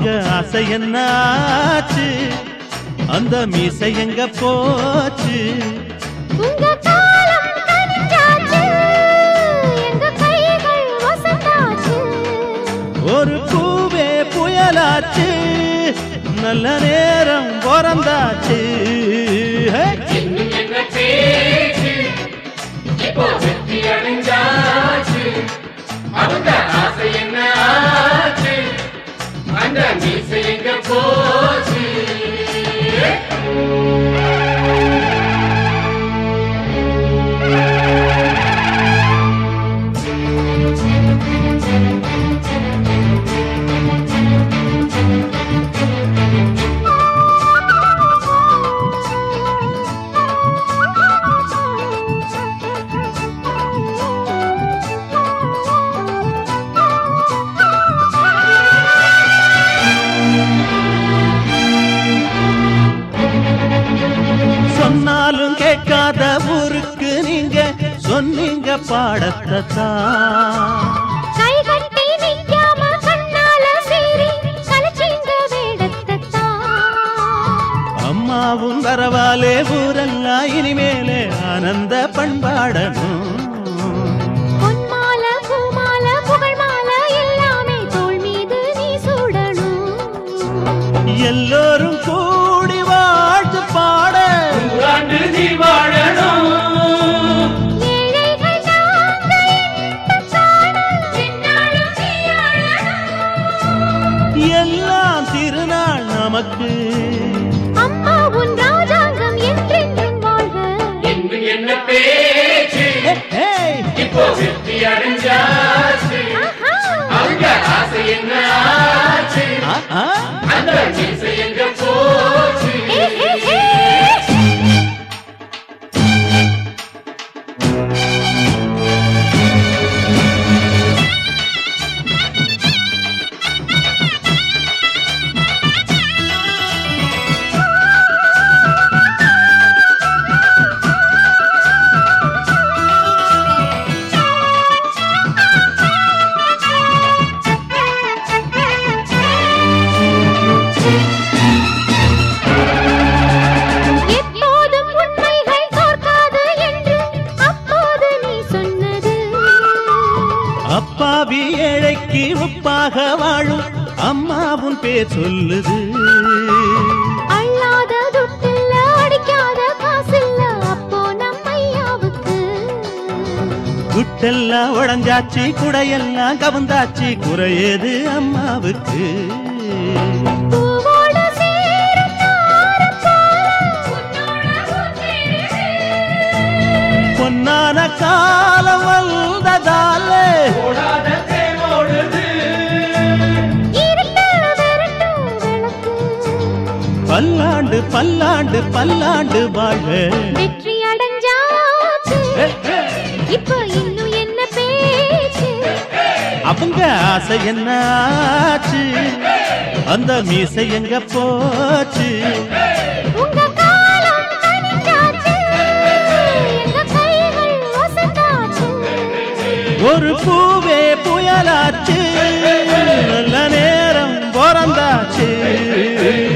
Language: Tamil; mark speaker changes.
Speaker 1: அவங்க ஆசை என்ன ஆச்சு அந்த மீசை எங்க போச்சு
Speaker 2: உங்க காலம் கனிஞ்சாச்சு எங்க கைகள் வசந்தாச்சு
Speaker 1: ஒரு பூவே புயலாச்சு நல்ல நேரம் பிறந்தாச்சு ஹே!
Speaker 3: இன்னும் என்ன பேச்சு இப்போ வெற்றி அடைஞ்சாச்சு அவங்க ஆசை என்ன ஆச்சு அந்த மீசை எங்க போச்சு
Speaker 1: சொன்னாலும் கேட்காத ஊருக்கு நீங்க சொன்னீங்க பாடத்தை தான்
Speaker 2: கை கட்டி நிக்காம கண்ணால சீறி கலச்சிங்க வேடத்தான்
Speaker 1: அம்மாவும் வரவாலே ஊரெல்லாம் இனிமேலே ஆனந்த பண்பாடணும்
Speaker 2: பொன்மால பூமால புகழ் மால எல்லாமே தோள் மீது நீ சூடணும்
Speaker 1: எல்லோரும் கூடி வாழ்த்து பாட
Speaker 3: நூறாண்டு நீ வாழணும்
Speaker 2: ஏழைகள் நாங்க இன்பம் காண எந்நாளும் நீ ஆளணும்.
Speaker 1: எல்லாம் திருநாள் நமக்கு
Speaker 2: அம்மா உன் ராஜாங்கம் என்றென்றும் வாழ்க
Speaker 3: இன்னும் என்ன பேச்சு
Speaker 1: ஹே, ஹே!
Speaker 3: இப்போ வெற்றி அடைஞ்சாச்சு
Speaker 2: ஆஹா.
Speaker 3: அவங்க ஆசை என்ன ஆச்சு
Speaker 1: ஆ, ஆ.
Speaker 3: அந்த மீசை எங்க போச்சு
Speaker 2: ஏ, ஏ, ஏ. எப்போதும் உண்மைகள் தோற்காது என்று அப்போது நீ சொன்னது
Speaker 1: அப்பாவி ஏழைக்கு உப்பாக வாழும் அம்மாவும் பேர் சொல்லுது
Speaker 2: அள்ளாத துட்டில்ல அடிக்காத காசில்ல அப்போ நம் ஐயாவுக்கு
Speaker 1: குட்டெல்லாம் உடஞ்சாச்சு குடையெல்லாம் கவுந்தாச்சு குறையது அம்மாவுக்கு
Speaker 2: பூவோடு சேரும் நாரம் போல உன்னோட ஊர்ந்திடுது.
Speaker 1: பொன்னான காலம் வந்ததால
Speaker 3: ஓடாத தேனோடுது
Speaker 2: இருட்டு விரட்டும் விளக்கு.
Speaker 1: பல்லாண்டு பல்லாண்டு பல்லாண்டு வாழ
Speaker 2: வெற்றி அடைஞ்சாச்சு இப்போ இன்னும் என்ன பேச்சு
Speaker 1: அவங்க ஆசை என்ன ஆச்சு அந்த மீசை எங்க போச்சு
Speaker 2: உங்க காலம் கனிஞ்சாச்சு எங்க கைகள் வசந்தாச்சு
Speaker 1: ஒரு பூவே புயலாச்சு நல்ல நேரம் பிறந்தாச்சு